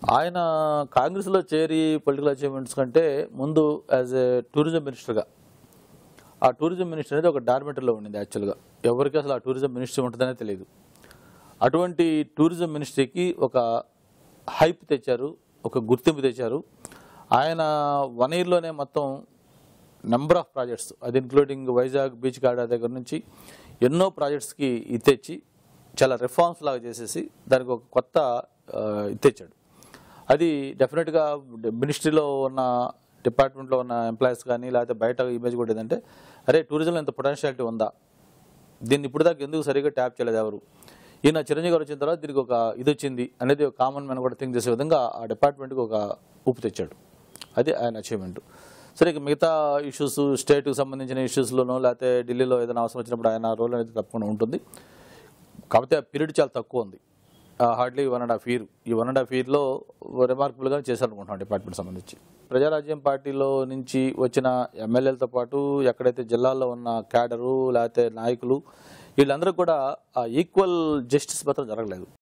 ఆయన కాంగ్రెస్లో చేరి పొలిటికల్ అచీవ్మెంట్స్ కంటే ముందు యాజ్ ఏ టూరిజం మినిస్టర్గా ఆ టూరిజం మినిస్టర్ అనేది ఒక డార్మెంటరీలో ఉండింది యాక్చువల్గా ఎవరికి అసలు ఆ టూరిజం మినిస్టర్ ఉంటుందనే తెలియదు అటువంటి టూరిజం మినిస్ట్రీకి ఒక హైప్ తెచ్చారు ఒక గుర్తింపు తెచ్చారు ఆయన వన్ ఇయర్లోనే మొత్తం నెంబర్ ఆఫ్ ప్రాజెక్ట్స్ అది ఇంక్లూడింగ్ వైజాగ్ బీచ్ గార్డెన్ దగ్గర నుంచి ఎన్నో ప్రాజెక్ట్స్కి ఇది తెచ్చి చాలా రిఫార్మ్స్ లాగా చేసేసి దానికి ఒక కొత్త ఆ, ఇది తెచ్చాడు అది డెఫినెట్గా మినిస్ట్రీలో ఉన్న డిపార్ట్మెంట్లో ఉన్న ఎంప్లాయీస్ కానీ లేకపోతే బయట ఇమేజ్ కూడా ఏంటంటే అరే టూరిజంలో ఇంత పొటెన్షియాలిటీ ఉందా దీన్ని ఇప్పుడు దాకా ఎందుకు సరిగ్గా ట్యాప్ చేయలేదు ఎవరు ఈయన చిరంజీవి గారు వచ్చిన తర్వాత దీనికి ఒక ఇది వచ్చింది అనేది ఒక కామన్ మ్యాన్ కూడా థింక్ చేసే విధంగా ఆ డిపార్ట్మెంట్కి ఒక ఊపు తెచ్చాడు అది ఆయన అచీవ్మెంట్ సరే ఇక మిగతా ఇష్యూస్ స్టేట్కి సంబంధించిన ఇష్యూస్లోనో లేకపోతే ఢిల్లీలో ఏదైనా అవసరం వచ్చినప్పుడు ఆయన రోల్ అనేది తప్పకుండా ఉంటుంది కాకపోతే ఆ పీరియడ్ చాలా తక్కువ ఉంది hardly one and half year ఈ వన్ అండ్ హాఫ్ ఇయర్లో రిమార్కబుల్గా చేశారనుకుంటున్నాను డిపార్ట్మెంట్ సంబంధించి ప్రజారాజ్యం పార్టీలో నుంచి వచ్చిన ఎమ్మెల్యేలతో పాటు ఎక్కడైతే జిల్లాల్లో ఉన్న క్యాడరు లేకపోతే నాయకులు వీళ్ళందరూ కూడా ఈక్వల్ జస్టిస్ మాత్రం జరగలేదు